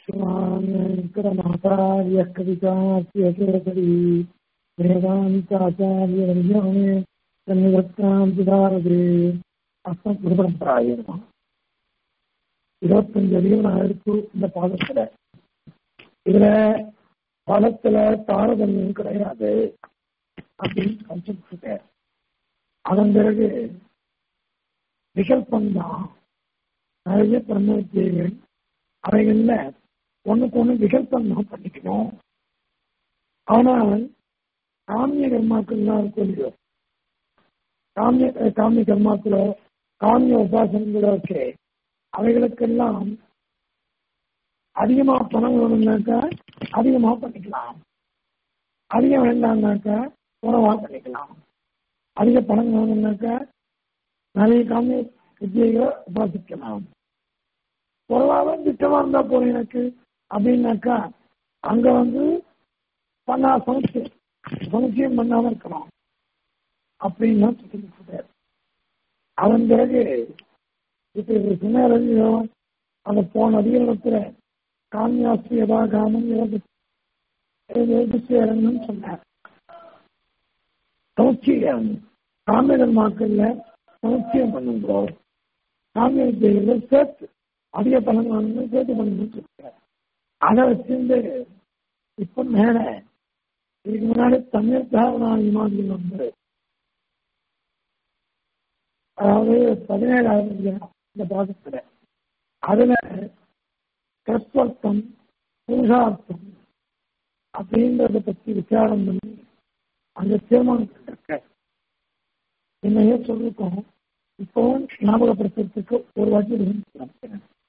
श्रीमान्वेङ्कटनाथार्य कवितास्य केसरी वेदान्ताचार्यवर्यामे सन्निवृत्तां सुधारदे அஸ்மத் குருபரம்பராய நமः இருபத்தஞ்சு அதிகம் இருக்கு இந்த பாதத்துல இதுல பாதத்துல தாரதமியம் கிடையாது அப்படின்னு கன்செப்ட் அதன் பிறகு விகல்பம் தான் நிறைய பிரம்ம வித்தியைகள் அவைகள்ல ஒண்ணுக்கு ஒண்ணு விகல்பம் தான் பண்ணிக்கணும் ஆனால் காமிய கர்மாக்கள்லாம் இருக்கும் இல்லையோ காமிய காமிய கர்மாக்களோ காமிய உபாசனங்களோ இருக்கு அவைகளுக்கெல்லாம் அதிகமா பணம் வேணும்னாக்கா அதிகமா பண்ணிக்கலாம் அதிகம் வேண்டாம்னாக்கா குறவா பண்ணிக்கலாம் அதிக பணம் வேணும்னாக்கா நிறைய காமிய வித்தியைகளை உபாசிக்கலாம் குறவாக திட்டமா இருந்தா போறேன் எனக்கு அப்படின்னாக்கா அங்க வந்து பண்ணா சமுச்சயம் சமுச்சயம் பண்ணாம இருக்கலாம் அப்படின்னு சொல்லிட்டு அதன் பிறகு இப்ப இது சொன்னாரு அந்த போன அதிகாரத்துல காமியாஸ்தி எதா காமம் சேரணும்னு சொன்னார் சமுச்சயம் காமியர் மாக்கள்ல சமுச்சயம் பண்ணுங்கோ காமிய வித்தியில சேர்த்து அதிக பலன் வாங்கணும் சேர்த்து பண்ணணும்னு சொல்றாரு அதை வச்சிருந்து இப்ப மேல இதுக்கு முன்னாடி தமிழ் தாவணி மாதிரி வந்து அதாவது பதினேழாவது இந்த பாகத்துல அதுல கற்பர்த்தம் புருஷார்த்தம் அப்படின்றத பத்தி விசாரம் பண்ணி அந்த தீர்மானம் இருக்க என்னையே சொல்லிருக்கோம் இப்பவும் ஞாபகப்படுத்துறதுக்கு ஒரு வாட்டி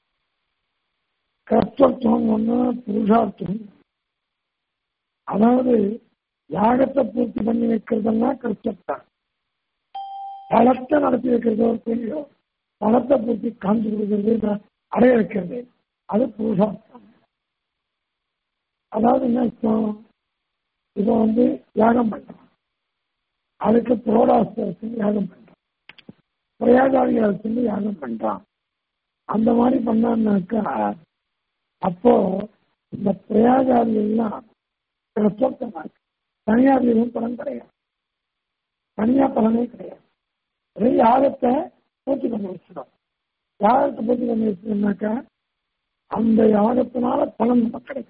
கற்பர்த்தம் ஒண்ணு புருஷார்த்தம் அதாவது யாகத்தை பூர்த்தி பண்ணி வைக்கிறதெல்லாம் கற்பத்தான் பலத்தை நடத்தி வைக்கிறதோ இல்லையோ பலத்தை பூர்த்தி காமிச்சு கொடுக்கறது அடைய வைக்கிறது அது புருஷார்த்தம் அதாவது என்ன அர்த்தம் இப்போ வந்து யாகம் பண்றான் அதுக்கு புரோடாஸ்தரத்து யாகம் பண்றான் பிரயாகாரிகளுக்கு யாகம் பண்றான் அந்த மாதிரி பண்ணான்னாக்கா அப்போ இந்த பிரயாகாரியெல்லாம் சொத்தமா இருக்கு தனியார் எதுவும் பலன் கிடையாது தனியா பலனே கிடையாது அதே யாகத்தை பூர்த்தி பண்ணி வச்சிடும் யாகத்தை பூர்த்தி பண்ணி வச்சோம்னாக்கா அந்த யாகத்தினால பலன் நமக்கு கிடைக்கும்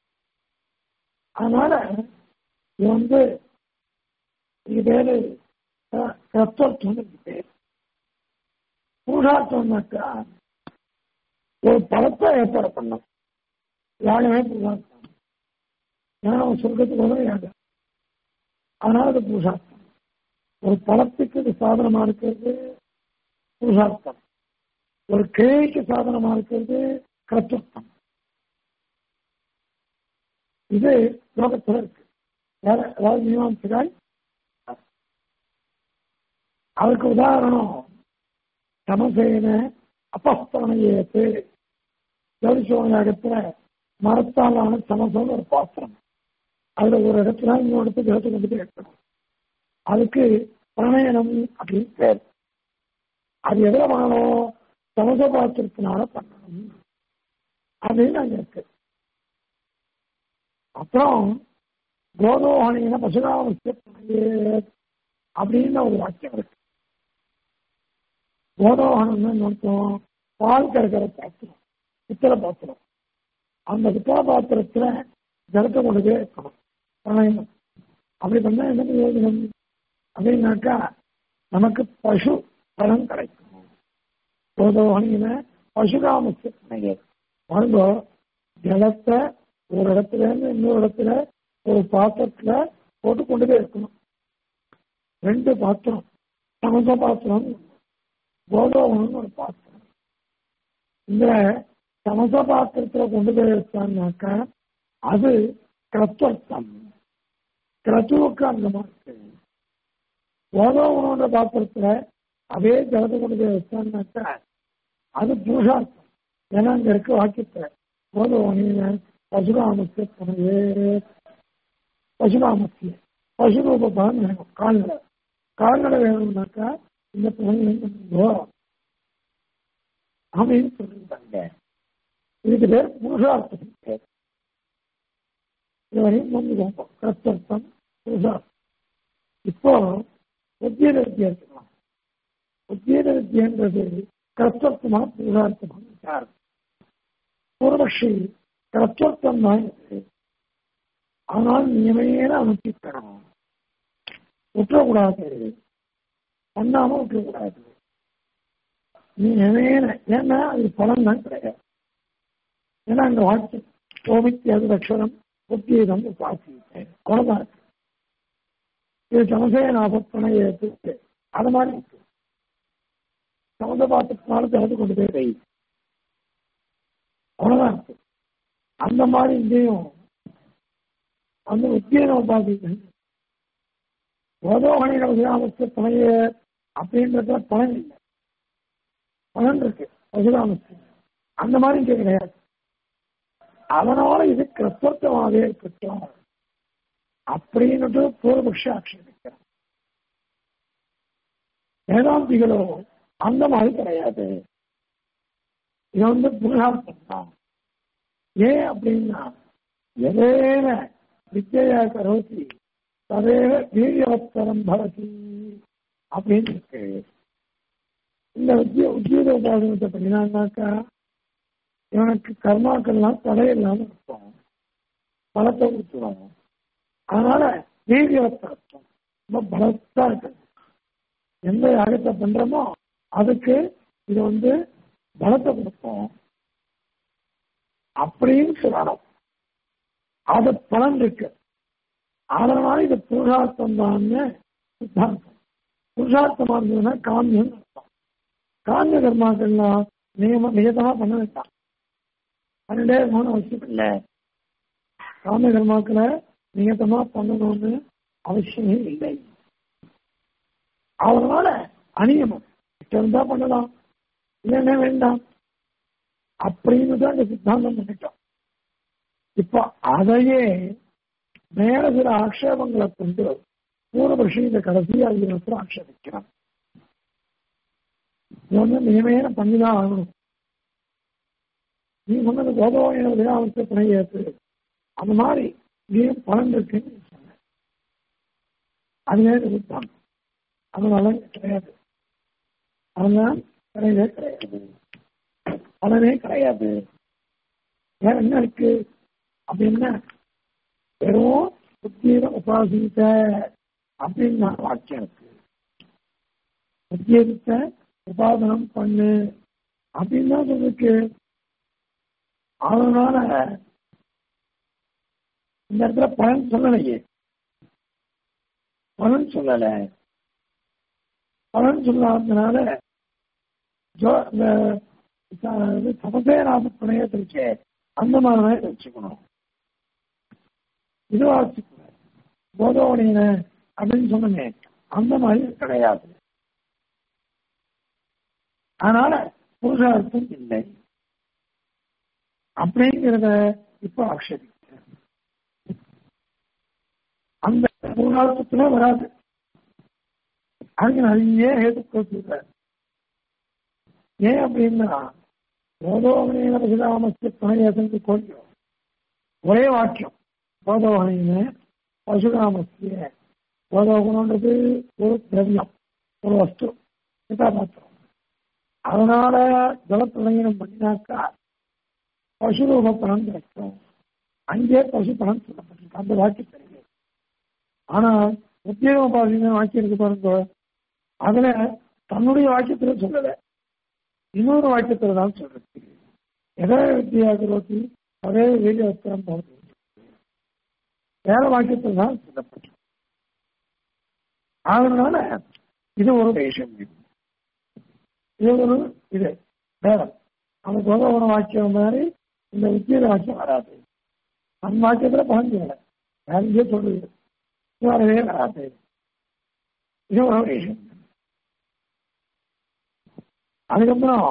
அதனால இது வந்து இது பேரு கத்தர்த்தம் பேர் புருஷார்த்தம்னாக்கா ஒரு பலத்தை ஏற்பாடு பண்ணும் யாகமே புருஷார்த்தம் ஏன்னா அவன் சொர்க்கத்துக்கு வர யாகம் அதனால அது புருஷார்த்தம் ஒரு பழத்துக்கு இது சாதனமா இருக்கிறது புருஷார்த்தம் ஒரு கிளைக்கு சாதனமா இருக்கிறது கர்த்தர்த்தம் இது லோகத்தில் இருக்கு வேற அதாவது மீமாம்சகாய் அதுக்கு உதாரணம் சமசேன அபஸ்தவனையேத்து ஜோதிசோகத்துல மரத்தாலான சமசம் ஒரு பாத்திரம் அதுல ஒரு இடத்துல இன்னொரு இடத்துக்கு எடுத்து கொண்டு போய் வைக்கணும் அதுக்கு பிரணயனம் அப்படின்னு பேர் அது எதுல பண்ணணும் சமச பாத்திரத்தினால பண்ணணும் அப்படின்னு அங்க இருக்கு அப்புறம் கோதோகணின பசுராமசிய அப்படின்னு ஒரு வாக்கியம் இருக்கு கோதோகணம்னு அர்த்தம் பால் கறக்கிற பாத்திரம் பித்தளை பாத்திரம் அந்த பித்தளை பாத்திரத்துல ஜலத்தை கொண்டு போய் வைக்கணும் பிரணயம் அப்படி பண்ணா என்ன பிரயோஜனம் அப்படின்னாக்கா நமக்கு பசு பலன் கிடைக்கும் போதோகணின பசுகாமத்து வாங்கோ ஜலத்தை ஒரு இடத்துல இருந்து இன்னொரு இடத்துல ஒரு பாத்திரத்துல போட்டு கொண்டு போய் இருக்கணும் ரெண்டு பாத்திரம் சமச பாத்திரம் கோதோகம்னு ஒரு பாத்திரம் இந்த சமச பாத்திரத்துல கொண்டு போய் வச்சாங்கனாக்கா அது கிரத்வர்த்தம் கிரத்துவுக்கு அங்கமா இருக்கு கோதோகனோட பாத்திரத்துல அதே ஜலத்தை கொண்டு போய் வச்சாங்கனாக்கா அது புருஷார்த்தம் ஏன்னா அங்க இருக்க வாக்கியத்தை கோதோகனின பசுராமத்திய புனவே பசுராமத்திய பசுரூப பலன் வேணும் கால்நடை கால்நடை வேணும்னாக்கா இந்த பலன் அப்படின்னு சொல்லியிருந்தாங்க இதுக்கு பேர் புருஷார்த்தம் இதுவரையும் மூணு கோபம் கிரத்தர்த்தம் புருஷார்த்தம் இப்போ உத்தியோக வித்தியா இருக்கலாம் உத்தியோக வித்தியன்றது கிரத்தர்த்தமா புருஷார்த்தமா விசாரம் பூர்வபக்ஷி கிரத்தர்த்தம் தான் இருக்கு ஆனால் நியமையேன அனுப்பிக்கணும் விட்டுறக்கூடாது பண்ணாம விட்டுறக்கூடாது நீ நியமேன ஏன்னா அது பலன் தான் கிடையாது ஏன்னா அந்த வாக்கியம் சோமித்தியாது லட்சணம் உத்தியதம் உபாசித்தேன் அவ்வளவுதான் இருக்கு. இது சமசே நாபத்தனை ஏற்று அது மாதிரி இருக்கு சமத பாத்திரத்தினால திறந்து கொண்டு போய் வை அவ்வளவுதான் இருக்கு அந்த மாதிரி இங்கேயும் அந்த உத்தியன உபாசித்தேன் ஓதோகணியில பசுராமஸ்து துணைய அப்படின்றதுல பலன் இல்லை பலன் இருக்கு பசுராமஸ்து அந்த மாதிரி இங்க கிடையாது அதனால இது கிறிஸ்தவமாகவே இருக்கட்டும் அப்படின்னுட்டு பூர்வபக்ஷ ஆட்சேபிக்கிறான் வேதாந்திகளோ அந்த மாதிரி கிடையாது இது வந்து புருஷார்த்தம் தான் ஏன் அப்படின்னா எதேன வித்யா கரோதி ததேவ வீரியவத்தரம் பவதி அப்படின்னு இருக்கு இந்த உத்திய உத்தியோக உபாசனத்தை பண்ணினான்னாக்கா இவனுக்கு கர்மாக்கள்லாம் தடை இல்லாம இருக்கும் பலத்தை கொடுத்துரும் அதனால வீரியவத்தம் ரொம்ப பலத்தா இருக்கு எந்த யாகத்தை பண்றோமோ அதுக்கு இது வந்து பலத்தை கொடுக்கும் அப்படின்னு சொல்லணும் அது பலன் இருக்கு அதனால இது புருஷார்த்தம் தான் சித்தாந்தம் புருஷார்த்தமா இருந்ததுன்னா காமியம் அர்த்தம் காமிய கர்மாக்கள்லாம் நியம நியதமா பண்ண வேண்டாம் பன்னெண்டே மூணு அவசியம் இல்லை காமிய கர்மாக்களை நியதமா பண்ணணும்னு அவசியமே இல்லை அதனால அநியமம் இருந்தா பண்ணலாம் இல்லைன்னா வேண்டாம் அப்படின்னு தான் இந்த சித்தாந்தம் பண்ணிட்டோம் இப்ப அதையே மேல சில ஆக்ஷேபங்களை கொண்டு பூர்வபக்ஷி இந்த கடைசி அதிகாரத்தில் ஆக்ஷேபிக்கிறான் இது வந்து நியமேன பண்ணிதான் ஆகணும் நீ சொன்னது கோதவான விழாவுக்கு துணை ஏற்று அந்த மாதிரி இங்கேயும் பலன் இருக்குன்னு நீ சொன்ன அதுவே நிறுத்தான் அதனால கிடையாது அதனால் கிடையவே கிடையாது பலனே கிடையாது வேற என்ன இருக்கு அப்படின்னா வெறும் புத்தியில உபாசித்த அப்படின்னு வாக்கியம் இருக்கு புத்தியத்த உபாசனம் பண்ணு அப்படின்னு தான் சொல்லிருக்கு அதனால இந்த இடத்துல பலன் சொல்லலையே பலன் சொல்லல பலன் சொல்லாததுனால ஜோ- இந்த ச- இது சமசேராம பிணையத்திற்கே அந்த மாதிரி வச்சுக்கணும் இதுவா வச்சுக்கூடாது போதோடையின அப்படின்னு சொன்னேன் அந்த மாதிரி கிடையாது அதனால புருஷார்த்தம் இல்லை அப்படிங்கிறத இப்ப ஆக்ஷேபிக்கிறேன் அந்த புருஷார்த்தத்துல வராது அதுக்கு நிறைய ஹேதுக்கள் சொல்றாரு ஏன் அப்படின்னா போதோகனையில பசுராமஸ்து துணையசனுக்கு கொஞ்சம் ஒரே வாக்கியம் போதோகனையின பசுராமஸ்திய போதோகணன்றது ஒரு திரவியம் ஒரு வஸ்து கதாபாத்திரம் அதனால ஜலப்பிரளயனம் பண்ணினாக்கா பசுரூப பலன் கிடைக்கும் அங்கே பசு பலன் சொல்லப்பட்டிருக்கு அந்த வாக்கியம் தெரியும் ஆனா உத்தியோக பாசின வாக்கியம் இருக்கு பாருங்க அதுல தன்னுடைய வாக்கியத்துல சொல்லல இன்னொரு வாக்கியத்துல தான் சொல்றது எதை வித்தியா கரோதி அதே வீடியோ உத்தரம் போகுது வேற வாக்கியத்தில் தான் சொல்லப்பட்டது அதனால இது ஒரு விஷயம் இது ஒரு இது வேதம் அந்த கோதவன வாக்கியம் மாதிரி இந்த உத்தியோக வாக்கியம் வராது அந்த வாக்கியத்துல பலன் இல்லை வேற எங்கேயோ சொல்றது இது வரவே வராது இது ஒரு விஷயம் அதுக்கப்புறம்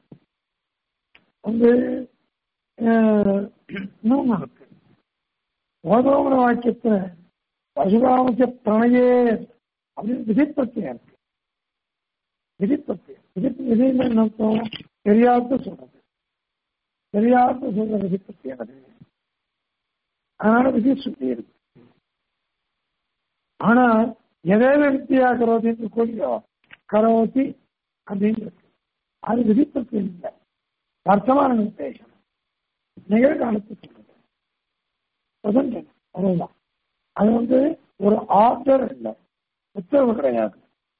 வந்து அஹ், இன்னொன்னு இருக்கு ஓதோமன வாக்கியத்துல பசுராமச பிரணயே அப்படின்னு விதிப்பத்தியம் இருக்கு விதிப்பத்தியம் விதிப்பு விதின்னு என்ன அர்த்தம் தெரியாத சொல்றது தெரியாத சொல்ற விதிப்பத்தியம் அது அதனால விதி சுத்தி இருக்கு ஆனா எதேல வித்தியா கரோதின்னு கூடியோ கரோதி அப்படின்னு இருக்கு அது விதிப்பத்து இல்லை வர்த்தமான நிர்தேசம் நிகழ்காலத்து சொல்றது பிரசன்ட் அவ்வளவுதான் அது வந்து ஒரு ஆர்டர் இல்லை உத்தரவு கிடையாது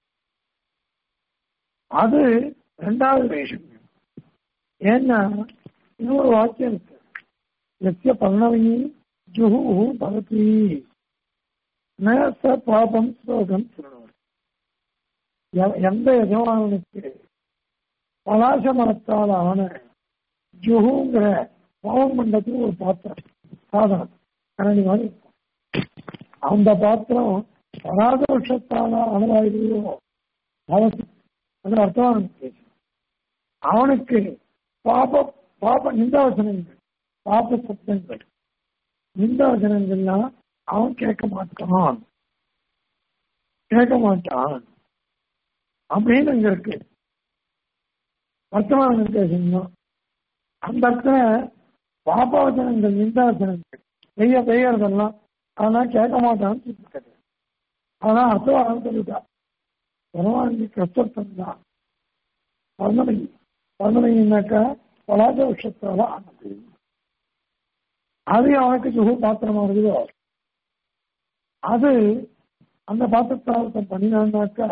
அது ரெண்டாவது வேஷம் ஏன்னா இன்னொரு வாக்கியம் இருக்கு எஸ்ய பர்ணவி ஜுஹு பவதி நேச பாபம் ஸ்லோகம் சொல்லணும் எந்த எஜமானனுக்கு பலாச மரத்தால் ஆன ஜுஹுங்கிற பாவம் பண்றதுக்கு ஒரு பாத்திரம் சாதனம் கரணி மாதிரி இருக்கும் அந்த பாத்திரம் பராதோஷத்தால ஆனதாகிறதோ அவனுக்கு அது அர்த்தமான கேஸ் அவனுக்கு பாப பாப நிந்தாவசனங்கள் பாப சப்தங்கள் நிந்தாவசனங்கள்லாம் அவன் கேட்க மாட்டான் கேட்க மாட்டான் அப்படின்னு அங்க இருக்கு வர்த்தமான நிர்தேசம் தான் அந்த இடத்துல பாபாவசனங்கள் நிந்தாவசனங்கள் பெய்ய பெய்யறதெல்லாம் அதெல்லாம் கேட்க மாட்டான்னு சொல்லிருக்காரு அதெல்லாம் அர்த்தவாதம் சொல்லிட்டா பகவானுக்கு கஷ்டத்தம் தான் பர்ணமை பர்ணமைனாக்கா பலாத விஷத்தால ஆனது அது அவனுக்கு சுக பாத்திரமா இருக்குதோ அது அந்த பாத்திரத்தால் பண்ணினான்னாக்கா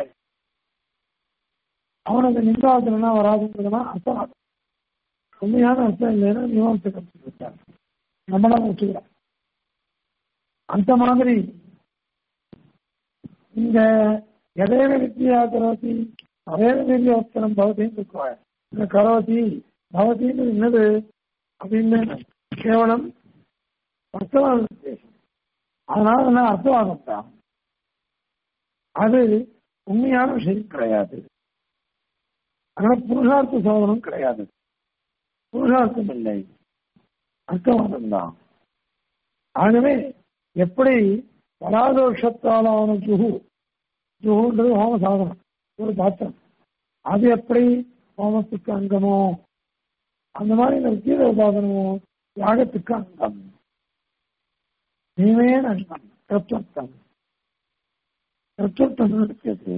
அவனுக்கு நிந்தாசனா வராதுன்றதுனா அர்த்தம் உண்மையான அர்த்தம் இல்லைன்னா மீமாசை கற்றுக்கிட்டார் நம்மளாம் வச்சுக்கிறோம் அந்த மாதிரி இந்த எதேவ வித்தியா கரோதி அதேவ வித்தியோத்தரம் பவதின்னு இருக்குவாங்க இந்த கரோதி பவதின்னு என்னது அப்படின்னு கேவலம் அர்த்தவாத உத்தேசம் அதனால என்ன அர்த்தவாதம் தான் அது உண்மையான விஷயம் கிடையாது அதனால புருஷார்த்த சோதனம் கிடையாது புருஷார்த்தம் இல்லை அர்த்தவாதம் தான் ஆகவே எப்படி பராதோஷத்தாலான ஜுகு ஜுகுன்றது ஹோம சாதனம் ஒரு பாத்திரம் அது எப்படி ஹோமத்துக்கு அங்கமோ அந்த மாதிரி இந்த கீத உபாதனமோ யாகத்துக்கு அங்கம் நீவே அங்கம் கர்த்தம் கர்த்தம் இருக்கிறது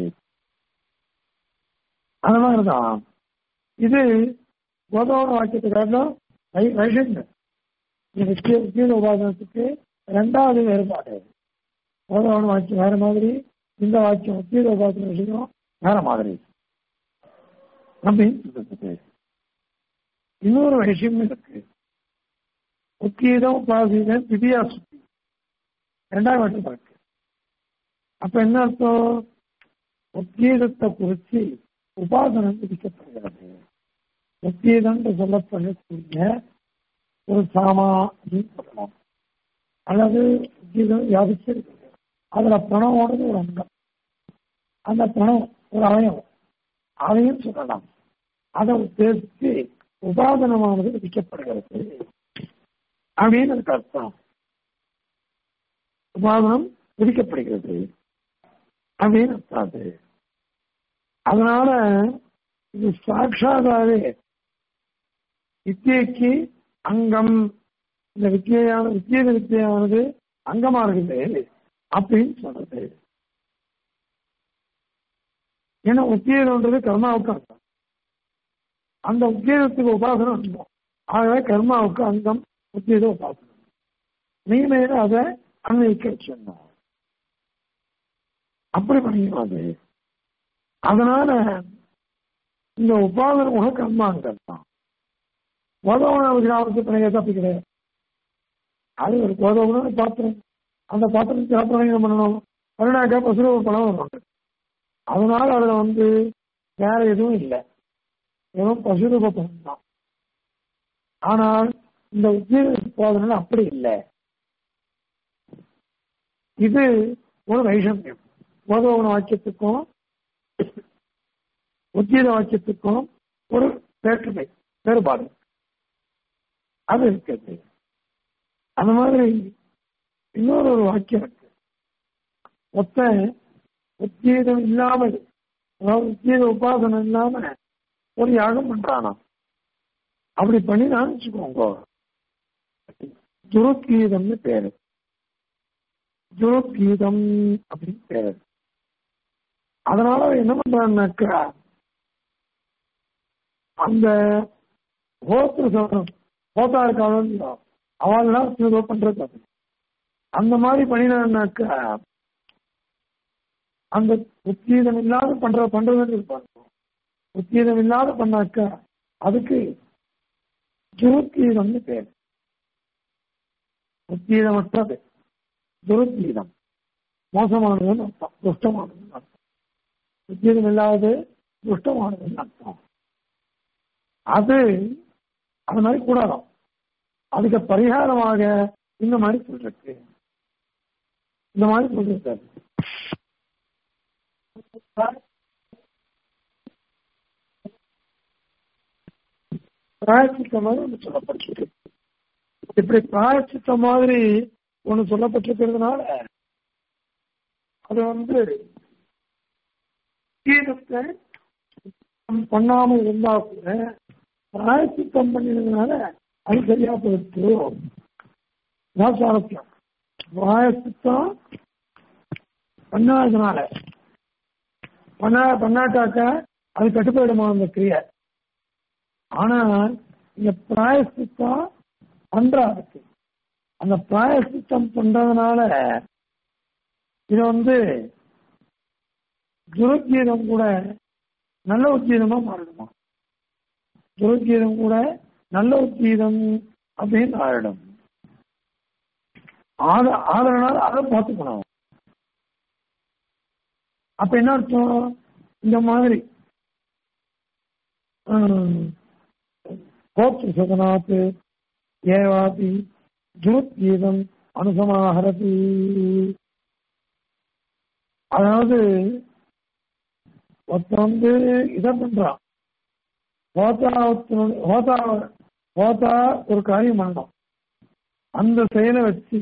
அந்த மாதிரிதான் இது கோதவன வாக்கியத்துக்காக வைஷங்க நித்திய கீத உபாதனத்துக்கு ரெண்டாவது வேறுபாடு கோதவன வாக்கியம் வேற மாதிரி இந்த வாக்கியம் கீத உபாதன விஷயம் வேற மாதிரி அப்படின்னு இன்னொரு விஷயம் இருக்கு உத்கீதம் உபாசீதம் திதியா சுத்தி ரெண்டாவது வாட்டி இருக்கு அப்ப என்ன அர்த்தம் உத்கீதத்தை குறித்து உபாசனம் விதிக்கப்படுகிறது உத்கீதம் சொல்லப்படக்கூடிய ஒரு சாமா அப்படின்னு சொல்லலாம் அல்லது உத்கீதம் வியாபிச்சிருக்கு அதுல பணமோடது ஒரு அங்கம் அந்த பணம் ஒரு அவயம் அதையும் சொல்லலாம் அதை உத்தேசித்து உபாதனமானது விதிக்கப்படுகிறது அப்படின்னு அதுக்கு அர்த்தம் உபாதனம் விதிக்கப்படுகிறது அப்படின்னு அர்த்தம் அது அதனால இது சாட்சாதாவே வித்தியைக்கு அங்கம் இந்த வித்தியான வித்தியத வித்தியானது அங்கமா இருக்குது அப்படின்னு சொல்றது ஏன்னா உத்தியோகம்ன்றது கர்மாவுக்கு அங்கம் அந்த உத்தியோகத்துக்கு உபாசனம் அங்கம் ஆகவே கர்மாவுக்கு அங்கம் உத்தியோக உபாசனம் நீமையில அதை அன்வைக்க வச்சிருந்தோம் அப்படி பண்ணிக்கணும் அது அதனால இந்த உபாதன உக கர்மாங்கிறது தான் கோதவன விசாரத்து பிணைய தப்பி கிடையாது அது ஒரு கோதவன பாத்திரம் அந்த பாத்திரத்தை சாப்பிடணும் பண்ணணும் கருணாக்கா பசுர ஒரு பணம் வரும் அதனால அதுல வந்து வேற எதுவும் இல்லை வெறும் பசுரூப பணம் தான் ஆனால் இந்த உத்தியோக போதனை அப்படி இல்லை இது ஒரு வைஷமியம் கோதவன வாக்கியத்துக்கும் உத்தியோக வாக்கியத்துக்கும் ஒரு வேற்றுமை வேறுபாடு அது இருக்கிறது அந்த மாதிரி இன்னொரு ஒரு வாக்கியம் இருக்கு ஒத்த உத்கீதம் இல்லாமல் அதாவது உத்கீத உபாசனம் இல்லாம ஒரு யாகம் பண்றானா அப்படி பண்ணி வச்சுக்கோங்க ஜுருத்கீதம்னு பேரு ஜுருத்கீதம் அப்படின்னு பேரு அதனால அவன் என்ன பண்றான்னாக்கா அந்த ஹோத்திர சொல்றோம் ஹோத்தா இருக்காங்க அவள்லாம் ஏதோ பண்றது அது அந்த மாதிரி பண்ணினான்னாக்கா அந்த உத்கீதம் இல்லாத பண்ற பண்றதுன்னு இருப்பாங்க உத்கீதம் இல்லாத பண்ணாக்கா அதுக்கு துருக்கீதம்னு பேர் உத்கீதமற்றது துருக்கீதம் மோசமானதுன்னு அர்த்தம் துஷ்டமானதுன்னு அர்த்தம் உத்கீதம் இல்லாதது துஷ்டமானதுன்னு அர்த்தம் அது அது மாதிரி கூடாதான் அதுக்கு பரிகாரமாக இந்த மாதிரி சொல்றது இந்த மாதிரி சொல்றது பிராயச்சித்த மாதிரி ஒன்று சொல்லப்பட்டிருக்கு இப்படி பிராயச்சித்த மாதிரி ஒன்று சொல்லப்பட்டிருக்கிறதுனால அது வந்து கீதத்தை பண்ணாம இருந்தா கூட பிராயச்சித்தம் பண்ணினதுனால அது சரியா போயிடுச்சு நான் சுவாரஸ்யம் பிராயச்சித்தம் பண்ணாததுனால பண்ணா பண்ணாட்டாக்க அது கட்டுப்போயிடுமா அந்த கிரியை ஆனா இந்த பிராயசித்தம் பண்றாருக்கு அந்த பிராயசித்தம் பண்றதுனால இது வந்து துருக்கீதம் கூட நல்ல உத்கீதமா மாறிடுமா துருக்கீதம் கூட நல்ல உத்கீதம் அப்படின்னு ஆயிடும் ஆத ஆதரனால அதை பார்த்துக்கணும் அப்ப என்ன அர்த்தம் இந்த மாதிரி கோப்து சதனாத் ஏவாதி ஜுருத்கீதம் அனுசமாகரதி அதாவது ஒருத்தன் வந்து இதை பண்றான் ஹோதா ஹோதா ஹோதா ஒரு காரியம் பண்ணணும் அந்த செயலை வச்சு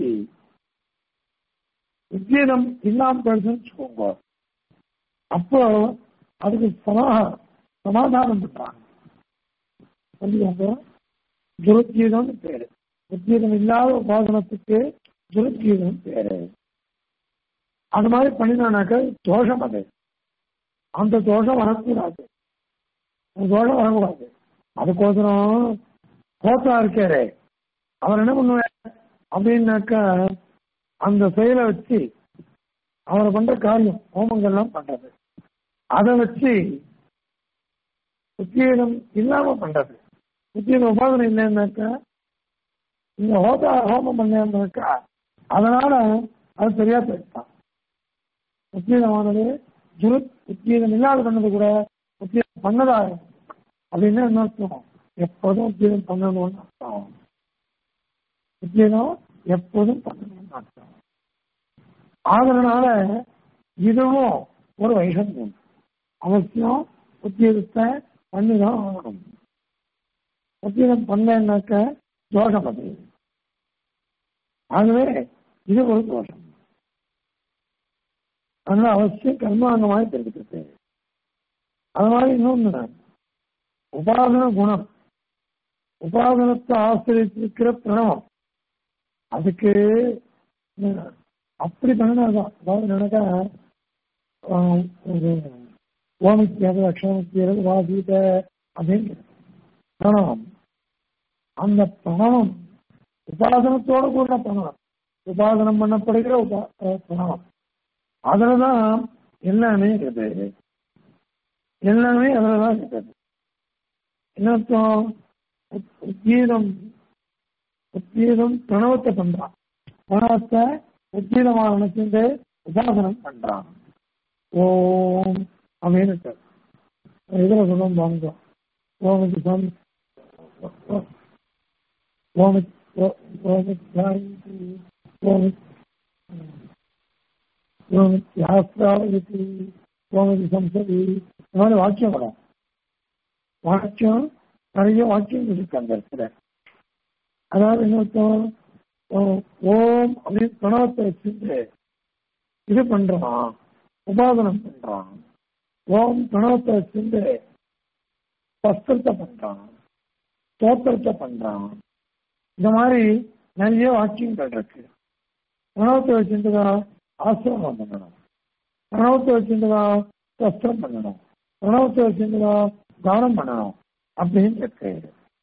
உத்கீதம் இல்லாம போயிடுச்சுன்னு வச்சுக்கோங்க அப்போ அதுக்கு சமாக சமாதானம் பண்றாங்க சொல்லுவாங்க ஜுருத்கீதம்னு பேரு உத்கீதம் இல்லாத உபாசனத்துக்கு ஜுருத்கீதம் பேரு அது மாதிரி பண்ணினானாக்க தோஷம் அது அந்த தோஷம் வரக்கூடாது அந்த தோஷம் வரக்கூடாது அதுக்கோசரம் கோத்தா இருக்காரு அவர் என்ன பண்ணுவார் அப்படின்னாக்கா அந்த செயலை வச்சு அவரை பண்ற காரியம் ஹோமங்கள்லாம் பண்றது அதை வச்சு உத்தியோகம் இல்லாம பண்றது உத்தியோக உபாதனை இல்லைன்னாக்கா இந்த ஹோதா ஹோமம் பண்ணாக்கா அதனால அது சரியா போயிட்டான் உத்தியோகமானது ஜுரு உத்தியோகம் இல்லாத பண்ணது கூட உத்தியோகம் பண்ணதா அப்படின்னு என்ன அர்த்தம் எப்போதும் உத்தியோகம் பண்ணணும்னு அர்த்தம் உத்தியோகம் எப்போதும் பண்ணணும்னு அர்த்தம் அதனால இதுவும் ஒரு வைஷமியம் அவசியம் உத்தியோகத்தை பண்ணிதான் ஆகணும் உத்தியோகம் பண்ணேன்னாக்க தோஷம் அது ஆகவே இது ஒரு தோஷம் அதனால அவசியம் கர்மாங்கமாக தெரிவிக்கிறது அது மாதிரி இன்னொன்று உபாசன குணம் உபாசனத்தை ஆசிரியத்திருக்கிற பிரணவம் அதுக்கு அப்படி பண்ணினாதான் அதாவது நினைக்கா ஒரு ஓமித்தியாது அக்ஷரமித்தியது வாசீத அப்படின்னு பிரணவம் அந்த பிரணவம் உபாசனத்தோட கூட பிரணவம் உபாசனம் பண்ணப்படுகிற உபா பிரணவம் அதுலதான் எல்லாமே இருக்குது எல்லாமே அதுலதான் இருக்குது என்ன அர்த்தம் உத்கீதம் உத்கீதம் பிரணவத்தை பண்றான் பிரணவத்தை உத்கீதமாக நினைச்சுட்டு உபாசனம் பண்றான் ஓம் அப்படின்னு இதுல சொல்லும் வாங்க ஓமிக்கு சம் ஓமிக் ஓமிக் ஓமிக் ஓமிக் சாஸ்திராவதி ஓமிக்கு சம்சதி இந்த மாதிரி வாக்கியம் வரும் வாக்கியம் நிறைய வாக்கியம் இருக்கு அந்த இடத்துல அதாவது என்ன அர்த்தம் ஓம் அப்படின்னு பிரணவத்தை வச்சுட்டு இது பண்றான் உபாதனம் பண்றான் ஓம் பிரணவத்தை வச்சுட்டு வஸ்திரத்தை பண்றான் தோத்திரத்தை பண்றான் இந்த மாதிரி நிறைய வாக்கியங்கள் இருக்கு பிரணவத்தை வச்சுட்டுதான் ஆசிரமம் பண்ணணும் பிரணவத்தை வச்சுட்டுதான் கஷ்டம் பண்ணணும் பிரணவத்தை வச்சுட்டுதான் தானம் பண்ணணும் அப்படின்னு இருக்கு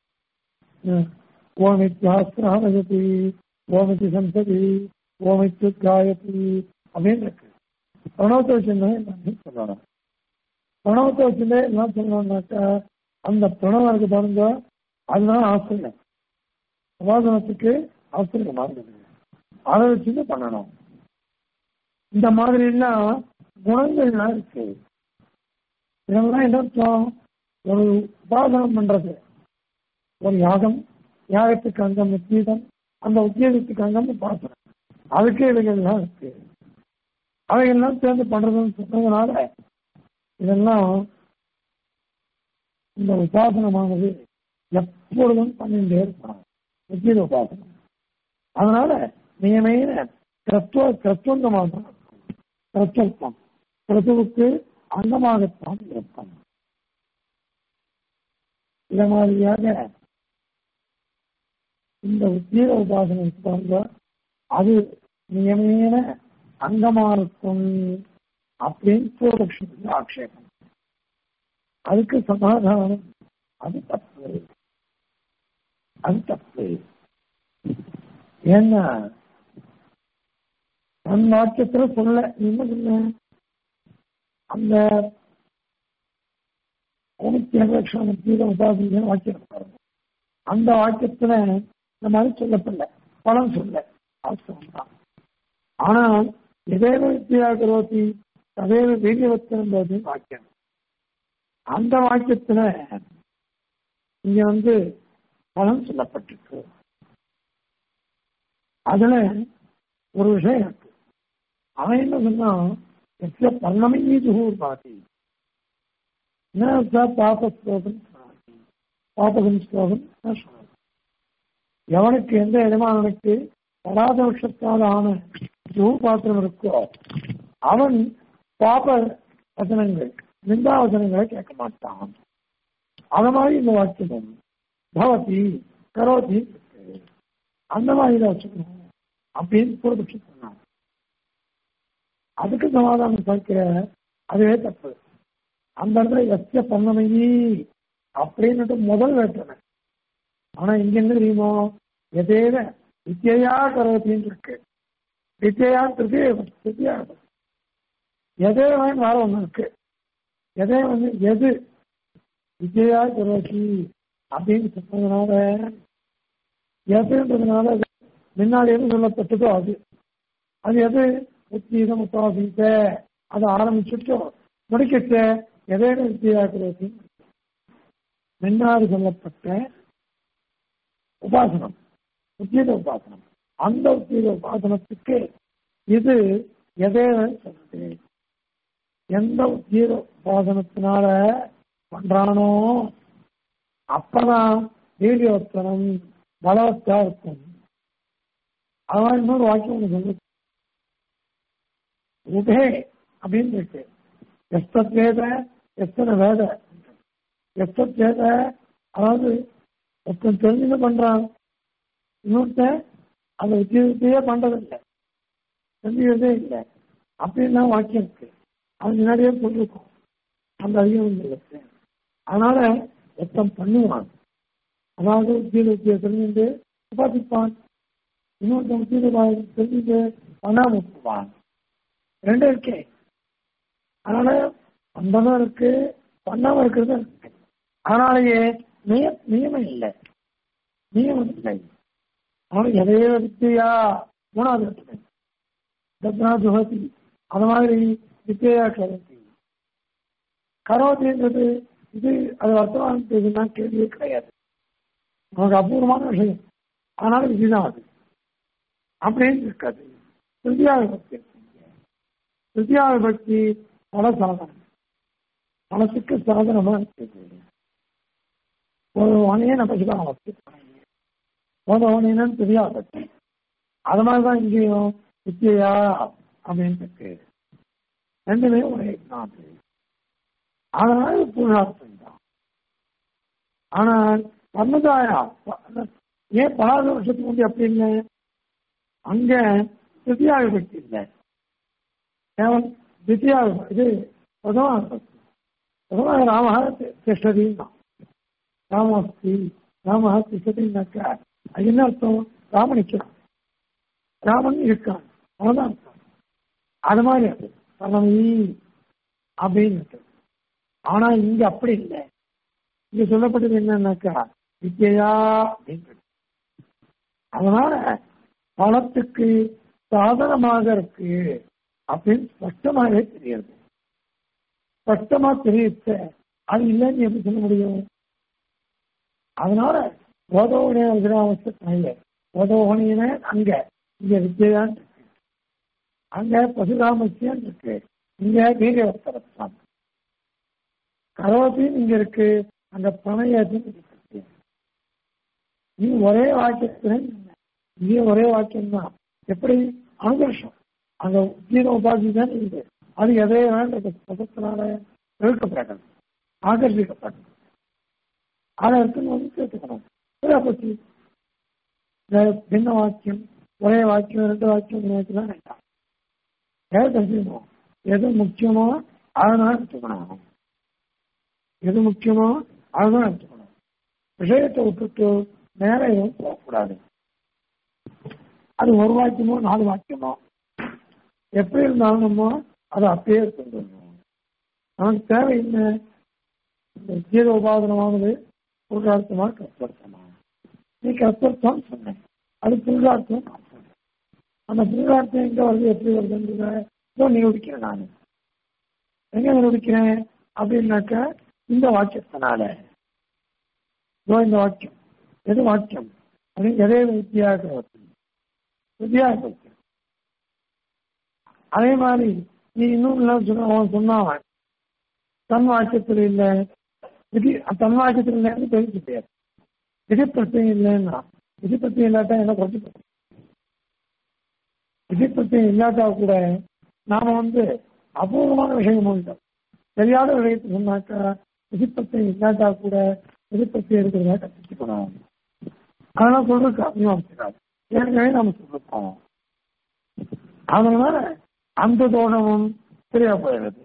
ஓமித்யாஸ்திரானகதி ஓமித்தி சந்ததி ஓமித்து காயத்தி அப்படின்னு இருக்கு பிரணவத்தை வச்சுருந்தா எல்லாமே சொல்லணும் பிரணவத்தை வச்சுருந்தே என்ன சொல்லணும்னாக்கா அந்த பிரணவம் இருக்கு பாருங்க அதுதான் ஆசிரியம் உபாசனத்துக்கு ஆசிரியமா இருந்தது அதை வச்சுட்டு பண்ணணும் இந்த மாதிரி எல்லாம் குணங்கள்லாம் இருக்கு இதெல்லாம் என்ன அர்த்தம் ஒரு உபாசனம் பண்றது ஒரு யாகம் யாகத்துக்கு அங்கம் உத்கீதம் அந்த உத்கீதத்துக்கு அங்கம் உபாசனம் அதுக்கு இவைகள்லாம் இருக்கு அவைகள்லாம் சேர்ந்து பண்றதுன்னு சொன்னதுனால இதெல்லாம் இந்த உபாசனமானது எப்பொழுதும் பண்ணிட்டே இருக்கணும் உத்கீத உபாசனம் அதனால நியமையின கிரத்துவ கிரத்துவங்கமாக கிரத்துவம் கிரத்துவுக்கு அங்கமாகத்தான் இருக்கும் இந்த மாதிரியாக இந்த உத்கீத உபாசனம் பாருங்க அது நியமேன அங்கமா இருக்கும் அப்படின்னு பூர்வபக்ஷத்துக்கு ஆட்சேபம் அதுக்கு சமாதானம் அது தப்பு அது தப்பு ஏன்னா தன் வாக்கியத்துல சொல்ல என்ன சொன்ன அந்த லட்சம் கீத உபாசனை வாக்கியம் பாருங்க அந்த வாக்கியத்துல இந்த மாதிரி சொல்லப்படல பலம் சொல்ல அவசரம் தான் ஆனால் எதேவ வித்தியா கரோதி ததேவ வீரியவத்தினம் போது வாக்கியம் அந்த வாக்கியத்துல இங்க வந்து பலம் சொல்லப்பட்டிருக்கு அதுல ஒரு விஷயம் இருக்கு அவன் என்ன சொன்னா எஸ்ய பல்லமையே ஜுகூர் பாதி பாபஸ்லோகம் பாபகம் ஸ்லோகம் எவனுக்கு எந்த எஜமானனுக்கு பராதபட்சத்தால் ஆன ஜூ பாத்திரம் இருக்கோ அவன் பாப வசனங்கள் நிந்தா வசனங்களை கேட்க மாட்டான் அது மாதிரி இந்த வாக்கியமும் பவதி கரோதி அந்த மாதிரி தான் வச்சுக்கணும் அப்படின்னு பூர்வபட்சம் சொன்னான் அதுக்கு சமாதானம் பார்க்கிற அதுவே தப்பு அந்த இடத்துல எஸ்ய பண்ணமையி அப்படின்னுட்டு முதல் வேற்றுமை ஆனா இங்க என்ன தெரியுமோ எதேவ வித்யா கரோத்தின்னு இருக்கு வித்யான்றது வித்யா எதேவன் வேற ஒண்ணு இருக்கு எதே வந்து எது வித்யா கரோதி அப்படின்னு சொன்னதுனால எதுன்றதுனால முன்னாடி எது சொல்லப்பட்டதோ அது அது எது உத்தீதம் உபாசித்த அதை ஆரம்பிச்சுட்டோ முடிக்கச்ச எதே வித்யா கரோதி முன்னாடி சொல்லப்பட்ட உபாசனம் உத்தீத உபாசனம் அந்த உத்தீத உபாசனத்துக்கு இது எதே சொல்லுது எந்த உத்தீத உபாசனத்தினால பண்றானோ அப்பதான் வீடியோத்தனம் பலவத்தா இருக்கும் அவன் இன்னொரு வாக்கியம் ஒன்று சொல்லு உபே அப்படின்னு இருக்கு எஸ்தத் வேத எத்தனை வேத எஸ்தத் வேத அதாவது ஒருத்தன் தெரிஞ்சுன்னு பண்றான் இன்னொருத்தன் அந்த உத்தியோகத்தையே பண்றதில்லை தெரிஞ்சுக்கிறதே இல்லை அப்படின்னு வாக்கியம் இருக்கு அது முன்னாடியே சொல்லிருக்கோம் அந்த அதிகம் இருக்கு அதனால ஒருத்தன் பண்ணுவான் அதாவது உத்தியோக உத்தியோக தெரிஞ்சுட்டு உபாசிப்பான் இன்னொருத்தன் உத்தியோக தெரிஞ்சுட்டு பண்ணாம விட்டுவான் ரெண்டும் இருக்கே அதனால பண்றதும் இருக்கு பண்ணாம இருக்கிறதும் இருக்கு அதனாலேயே நிய நியமம் இல்லை நியமம் இல்லை அவனுக்கு எதையோ வித்தியா மூணாவது இடத்துல தத்னா ஜுகதி அது மாதிரி வித்தியா கரோதி கரோதின்றது இது அது வர்த்தமானதுன்னா கேள்வியே கிடையாது நமக்கு அபூர்வமான விஷயம் அதனால இதுதான் அது அப்படின்னு இருக்காது திருத்தியா விபக்தி திருத்தியா விபக்தி பல சாதனம் மனசுக்கு சாதனமா இருக்குது போதவனே நம்ம சிவாமத்து போதவனேன்னு தெரியாது அது மாதிரிதான் இங்கேயும் வித்தியா அப்படின்னு இருக்கு ரெண்டுமே ஒரே நாட்டு அதனால புருஷார்த்தம் தான் ஆனால் சமுதாய ஏன் பலாத வருஷத்துக்கு முந்தைய அப்படி இல்லை அங்க தித்தியா விபக்தி இல்லை கேவலம் தித்தியா இது பிரதமா பிரதமா ராம திஷ்டதின்னா ராமஸ்தி ராம திஷ்டதின்னாக்கா அது என்ன அர்த்தம் ராமன் நிற்கிறான் ராமன் இருக்கான் அவன்தான் அர்த்தம் அது மாதிரி அது பரணமி அப்படின்னு இருக்கு ஆனா இங்க அப்படி இல்லை இங்க சொல்லப்பட்டது என்னன்னாக்கா வித்யா அப்படின்னு அதனால பணத்துக்கு சாதனமாக இருக்கு அப்படின்னு ஸ்பஷ்டமாகவே தெரியுது ஸ்பஷ்டமா தெரியுது அது இல்லைன்னு எப்படி சொல்ல முடியும் அதனால ஓதோகனே விராமஸ்து ஓதோகனின அங்க இங்க வித்யான் இருக்கு அங்க பசுராமசியம் இருக்கு இங்க வீரவர்த்தரத்தான் கரோத்தியும் இங்க இருக்கு அங்க பணையாச்சும் இருக்கு நீ ஒரே வாக்கியத்துல இங்கே ஒரே வாக்கியம் தான் எப்படி அனுகர்ஷம் அங்க உத்தீன உபாதி தான் இருக்கு அது எதே வேண்ட பதத்தினால இழுக்கப்பட்டது ஆகர்ஷிக்கப்பட்டது அதை இருக்குன்னு வந்து சேர்த்துக்கணும் பற்றி இந்த பின்ன வாக்கியம் ஒரே வாக்கியம் ரெண்டு வாக்கியம் மூணு வாக்கியம் வேண்டாம் ஏன் தெரிஞ்சுக்கணும் எது முக்கியமோ அதனால எடுத்துக்கணும் எது முக்கியமோ அதுதான் எடுத்துக்கணும் விஷயத்தை விட்டுட்டு நேர எதுவும் போகக்கூடாது அது ஒரு வாக்கியமோ நாலு வாக்கியமோ எப்படி இருந்தாலும் நம்ம அதை அப்படியே எடுத்துக்கணும் நமக்கு தேவை என்ன இந்த ஜீர உபாதனமானது புருஷார்த்தமா கற்பர்த்தமா நீ கற்பர்த்தம் சொன்னேன் அது புருஷார்த்தம் நான் சொன்னேன் அந்த புருஷார்த்தம் எங்க வருது எப்படி வருதுன்றத நிரூபிக்கிறேன் நான் எங்க நிரூபிக்கிறேன் அப்படின்னாக்கா இந்த வாக்கியத்தினால இதோ இந்த வாக்கியம் எது வாக்கியம் அப்படின்னு எதே வித்தியாக வித்தியாக அதே மாதிரி நீ இன்னும் எல்லாம் சொன்ன அவன் சொன்னான் தன் வாக்கியத்தில் இல்லை விதி தன் வாக்கியத்தில் இல்லைன்னு தெரிஞ்சு பேர் விதி பிரச்சனை இல்லைன்னா விதி பிரச்சனை இல்லாட்டா என்ன குறைச்சு விதி பிரச்சனை இல்லாட்டா கூட நாம வந்து அபூர்வமான விஷயம் உண்டு தெரியாத விஷயத்தை சொன்னாக்கா விதி பிரச்சனை இல்லாட்டா கூட விதி பிரச்சனை இருக்கிறதா கற்றுக்கணும் அதெல்லாம் சொல்றது அபிமானிக்கிறார் ஏற்கனவே நம்ம சொல்லிருக்கோம் அதனால அந்த தோஷமும் சரியா போயிடுது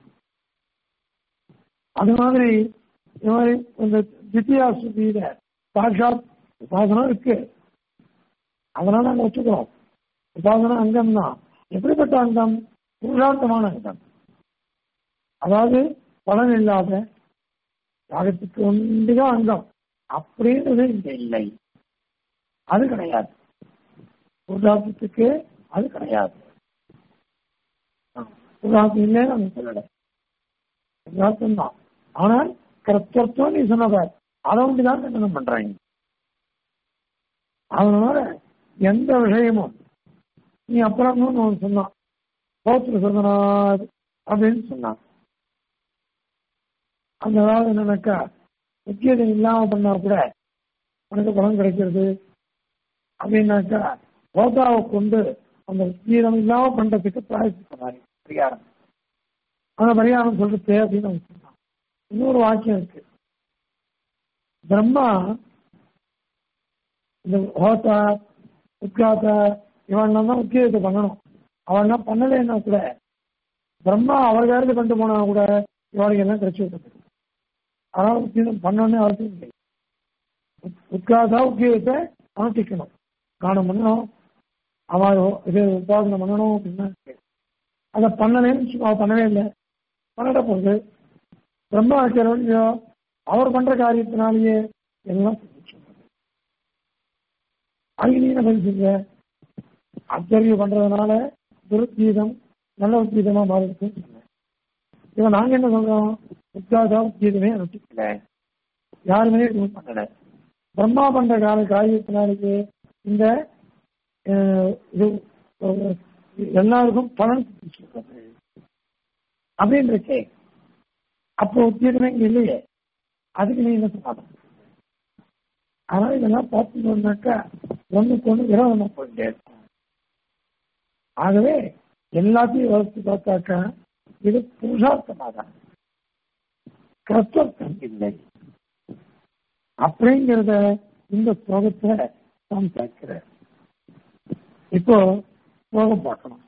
அது மாதிரி இந்த மாதிரி இந்த தித்தியா சுத்தியில சாட்சாத் உபாசனம் இருக்கு அதனால நாங்க வச்சுக்கிறோம் உபாசனா அங்கம் தான் எப்படிப்பட்ட அங்கம் புருஷார்த்தமான அங்கம் அதாவது பலன் இல்லாத யாகத்துக்கு ஒன்றுதான் அங்கம் அப்படின்றது இங்க இல்லை அது கிடையாது புருஷார்த்தத்துக்கு அது கிடையாது புருஷார்த்தம் இல்லைன்னு நம்ம சொல்லல புருஷார்த்தம் தான் ஆனால் கர்த்தத்துவம் நீ சொன்னதார் அதை ஒன்றுதான் கண்டனம் பண்றாங்க அதனால எந்த விஷயமும் நீ அப்புறம் ஒன்று சொன்னான் கோத்திர சொன்னார் அப்படின்னு சொன்னான் அந்த அதாவது என்னன்னாக்கா முக்கியத்துவம் இல்லாம பண்ணா கூட உனக்கு பணம் கிடைக்கிறது அப்படின்னாக்கா கோதாவை கொண்டு அந்த முக்கியம் இல்லாம பண்றதுக்கு பிராயசி பண்ணாரு பரிகாரம் அந்த பரிகாரம் சொல்றது அப்படின்னு அவன் சொன்னான் இன்னொரு வாக்கியம் இருக்கு பிரம்மா இந்த ஹோத்தா உத்காத்தா இவன் தான் முக்கியத்தை பண்ணணும் அவன் பண்ணலைன்னா கூட பிரம்மா அவர் வேறது கொண்டு போனா கூட இவனுக்கு எல்லாம் கிடைச்சி விட்டது அதனால முக்கியம் பண்ணணும்னு அவசியம் இல்லை உத்காதா உத்தியோகத்தை அனுஷ்டிக்கணும் காணம் பண்ணணும் அவன் இது உபாசனை பண்ணணும் அப்படின்னா அதை பண்ணலேன்னு அவ பண்ணவே இல்லை பண்ணிட போகுது பிரம்மா வைக்கிறவன் அவர் பண்ற காரியத்தினாலேயே எல்லாம் அதுக்கு நீ என்ன பதில் செஞ்ச ஆச்சரியம் பண்றதுனால துருத்தீதம் நல்ல உத்தீதமா மாறிடுச்சுன்னு சொன்னேன் இவன் நாங்க என்ன சொல்றோம் உத்காதா உத்தீதமே அனுஷ்டிக்கல யாருமே எதுவும் பண்ணல பிரம்மா பண்ற கால காரியத்தினாலேயே இந்த இது எல்லாருக்கும் பலன் சொல்றது அப்படின்னு இருக்கே அப்போ உத்தியோகமே இங்க இல்லையே அதுக்கு நீ என்ன சொன்னாலும் அதனால இதெல்லாம் பார்த்துட்டோம்னாக்கா ஒண்ணுக்கு ஒண்ணு விரோதமா போயிட்டே இருக்கும் ஆகவே எல்லாத்தையும் வளர்த்து பார்த்தாக்கா இது புருஷார்த்தமாக தான் கர்த்தர்த்தம் இல்லை அப்படிங்கிறத இந்த ஸ்லோகத்தை நாம் சேர்க்கிறேன் இப்போ ஸ்லோகம் பார்க்கணும்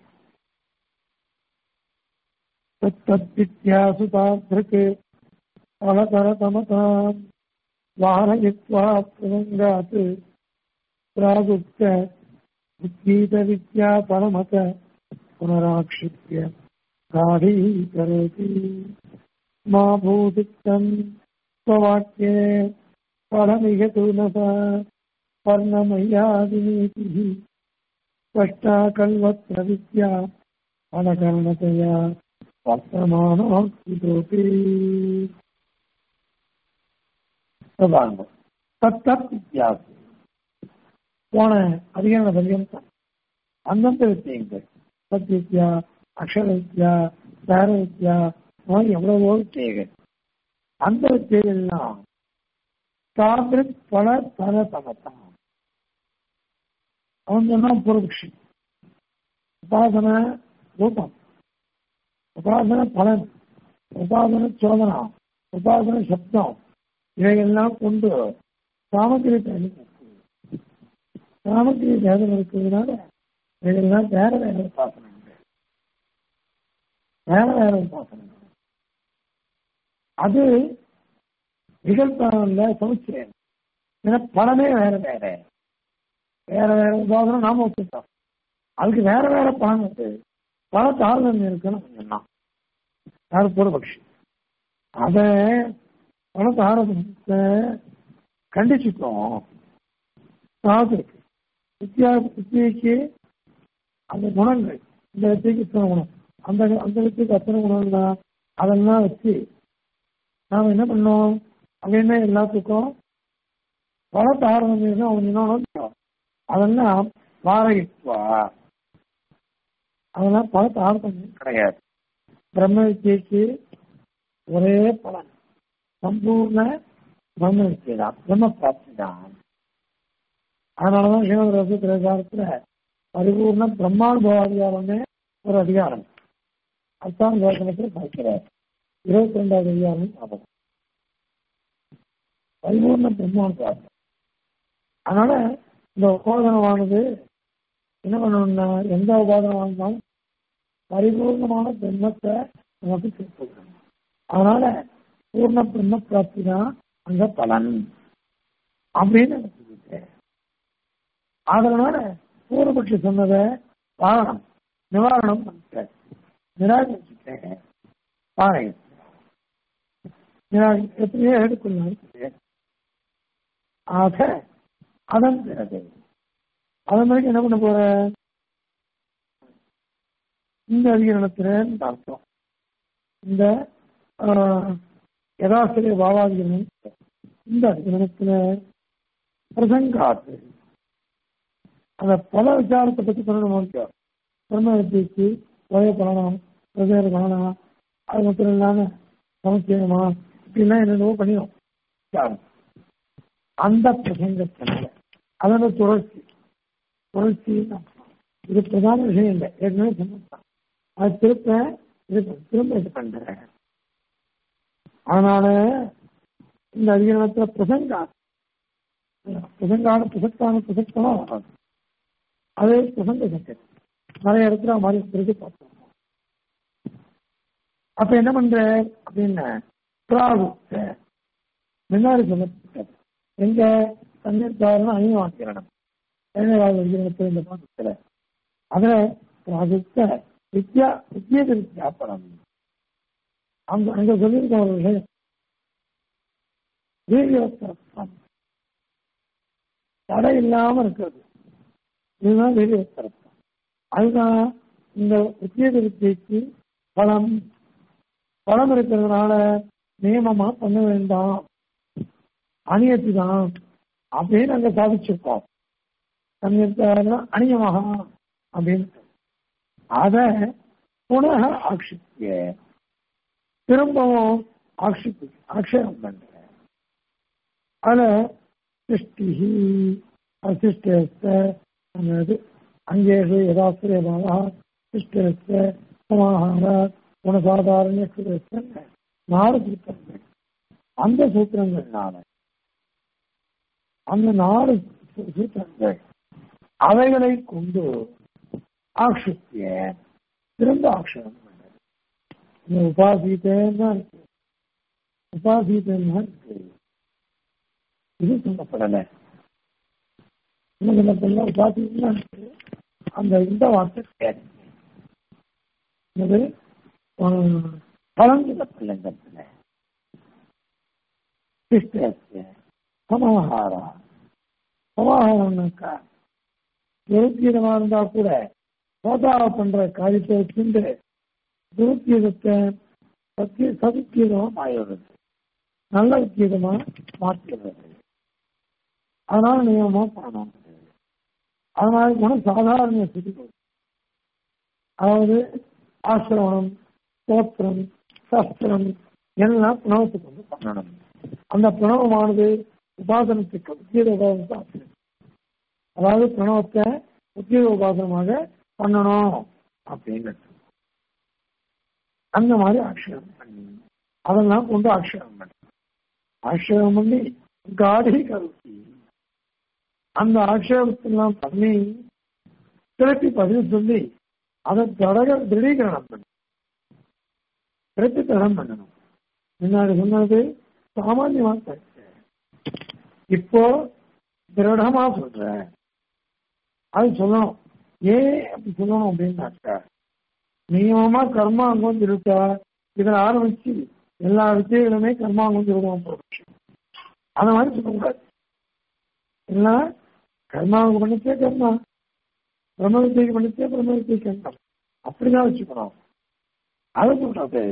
तत्तद्विद्यासुताभृक् फलतरतमताम् वारयित्वा पुरङ्गात् प्रागुप्त उद्गीतविद्यापरमत पुनराक्षिप्य गाढीकरोति मा भूतिक्तम् स्ववाक्ये फलमिहतु न सा पर्णमय्यादिनीतिः स्पष्टा कल्वत्र विद्या फलकरणतया वर्तमानोऽपि தத்தத் வித்தியாசம் போன அதிகார பர்யந்தம் அந்தந்த வித்தியங்கள் சத் வித்யா அக்ஷர வித்யா சார வித்யா மாதிரி எவ்வளவோ வித்தியகள் அந்த வித்தியெல்லாம் தாபிரிக் பல தர தமத்தான் அவன் சொன்னா பூர்வபக்ஷி உபாசன ரூபம் உபாசன பலன் உபாசன சோதனா உபாசன சப்தம் இவையெல்லாம் கொண்டு சாமகிரி பயணம் சாமகிரி பேதம் இருக்கிறதுனால இவையெல்லாம் வேற வேற உபாசனங்கள் வேற வேற உபாசனங்கள் அது நிகழ்த்தான சமுச்சயம் ஏன்னா பலனே வேற வேற வேற வேற உபாசனம் நாம வச்சுட்டோம் அதுக்கு வேற வேற பலன் இருக்கு பல தாழ்வு இருக்குன்னு சொன்னான் யார் பூர்வபக்ஷி அத பல தாரதத்தை கண்டிச்சுட்டோம் சாது வித்யா வித்தியைக்கு அந்த குணங்கள் இந்த வித்தியக்கு இத்தனை குணம் அந்த அந்த வித்தியக்கு அத்தனை குணம் தான் அதெல்லாம் வச்சு நாம் என்ன பண்ணோம் அப்படின்னா எல்லாத்துக்கும் பல தாரதம் அவன் என்ன அதெல்லாம் வாரகித்வா அதெல்லாம் பல தாரதமியம் கிடையாது பிரம்ம வித்தியைக்கு ஒரே பலன் சம்பூர்ண பிரம்ம வித்தியை தான் பிரம்ம பிராப்தி தான் அதனாலதான் ஸ்ரீமத் ரச திரைசாரத்துல பரிபூர்ண பிரம்மானுபவ அதிகாரமே ஒரு அதிகாரம் அர்த்தான் தோஷனத்தில் பார்க்கிறார் இருபத்தி ரெண்டாவது அதிகாரம் ஞாபகம் பரிபூர்ண பிரம்மானுபவம் அதனால இந்த உபாதனமானது என்ன பண்ணணும்னா எந்த உபாதனம் இருந்தாலும் பரிபூர்ணமான பிரம்மத்தை நமக்கு திருப்பணும் அதனால பூர்ண பிரம்ம பிராப்தி தான் அங்க பலன் அப்படின்னு எனக்கு சொல்லிட்டேன் அதனால பூர்வபட்சி சொன்னதை வாரணம் நிவாரணம் பண்ணிட்டேன் நிராகரிச்சுட்டேன் பாறை எத்தனையோ எடுக்கணும் ஆக அதன் பிறகு அதன் பிறகு என்ன பண்ண போற இந்த அதிகரணத்துல அர்த்தம் இந்த யதாசிரிய பாவாதிகரணம் இந்த அதிகரணத்துல பிரசங்காத்து அந்த பல விசாரத்தை பத்தி சொல்லணும் பிரம்ம வித்தியக்கு ஒரே பலனம் வெவ்வேறு பலனா அது மட்டும் இல்லாம சமச்சயமா இப்படிலாம் என்னென்னவோ பண்ணிடும் விசாரம் அந்த பிரசங்கத்தினால அதோட தொடர்ச்சி தொடர்ச்சி இது பிரதான விஷயம் இல்லை ஏற்கனவே சொன்னான் அது திருப்ப இது திரும்ப இது பண்றேன் அதனால இந்த அதிகாரத்துல பிரசங்கா பிரசங்கான பிரசக்தான பிரசக்தமா வராது அதே பிரசங்க சங்கர் நிறைய இடத்துல மாதிரி பிரிச்சு பார்த்தோம் அப்ப என்ன பண்ற அப்படின்னு பிராகுப்த முன்னாடி சொல்லப்பட்டது எங்க தண்ணீர் காரணம் அணிவாக்கிரணம் பதினேழாவது அதிகாரத்தில் இந்த பாடத்துல அதுல பிராகுப்த வித்யா வித்தியத வித்யாபரம் அங்க அங்க சொல்லியிருக்க ஒரு விஷயம் வீரியவஸ்திரம் தடை இல்லாம இருக்கிறது இதுதான் வீரியவஸ்திரம் அதுதான் இந்த வித்தியத வித்தியக்கு பலம் பலம் இருக்கிறதுனால நியமமா பண்ண வேண்டாம் அணியத்து தான் அப்படின்னு அங்க சாதிச்சிருக்கோம் தன்னிருத்தா அணியமாக அப்படின்னு அத புனக ஆக்ஷிப்பிய திரும்பவும் ஆக்ஷிப்பு ஆக்ஷேபம் பண்ற அதுல சிருஷ்டி அசிஷ்டது அங்கேஷு யதாசிரியபாவா சிஷ்டஸ்த சமாஹார குணசாதாரண்ய நாலு சூத்திரங்கள் அந்த சூத்திரங்கள்னால அந்த நாலு சூத்திரங்கள் அவைகளை கொண்டு ஆக்ஷித்திய திரும்ப ஆக்ஷேபம் பண்ணது இந்த உபாசீத்தேன்னா இருக்கு உபாசீத்தேன்னா இருக்கு இது சொல்லப்படலை என்ன சொல்லப்படல உபாசீத்தா இருக்கு அந்த இந்த வார்த்தை கேட்க இது பலம் சொல்லப்படல இந்த இடத்துல சிஷ்டஸ்ய சமாஹாரா சமாஹாரம்னாக்கா துருக்கீதமா இருந்தா கூட சோதாவை பண்ற காரியத்தை வச்சுட்டு துருக்கீதத்தை சத்திய சதுக்கீதமா மாறிடுறது நல்ல உத்கீதமா மாற்றிடுறது அதனால நியமமா பண்ணணும் அதனால குணம் சாதாரண ஸ்திதி அதாவது ஆசிரமம் ஸ்தோத்திரம் சஸ்திரம் எல்லாம் பிரணவத்துக்கு வந்து பண்ணணும் அந்த பிரணவமானது உபாசனத்துக்கு உத்தியோக உபாசனத்தை ஆசிரியர் அதாவது பிரணவத்தை உத்தியோக உபாசனமாக பண்ணணும் அப்படின்னு அந்த மாதிரி ஆக்ஷேபம் பண்ணி அதெல்லாம் கொண்டு ஆக்ஷேபம் பண்ணி ஆக்ஷேபம் பண்ணி காடி கருத்தி அந்த ஆக்ஷேபத்தெல்லாம் பண்ணி திருப்பி பதில் சொல்லி அதை தடக திடீகரணம் பண்ணி திருப்பி தடம் பண்ணணும் முன்னாடி சொன்னது சாமான்யமா கருத்து இப்போ திருடமா சொல்ற அது சொல்லணும் ஏன் அப்படி சொல்லணும் அப்படின்னாக்கா நியமமா கர்மாங்கம் இருக்கா இதில் ஆரம்பிச்சு எல்லா விஷயங்களுமே கர்மாங்கம் திருடுவோம் அந்த மாதிரி சொல்லக்கூடாது இல்லைன்னா கர்மாவுக்கு பண்ணிச்சே கர்மா பிரம்ம வித்தியக்கு பண்ணிச்சே பிரம்ம வித்தியக்கு கர்மம் அப்படிதான் வச்சுக்கணும் அது சொல்றது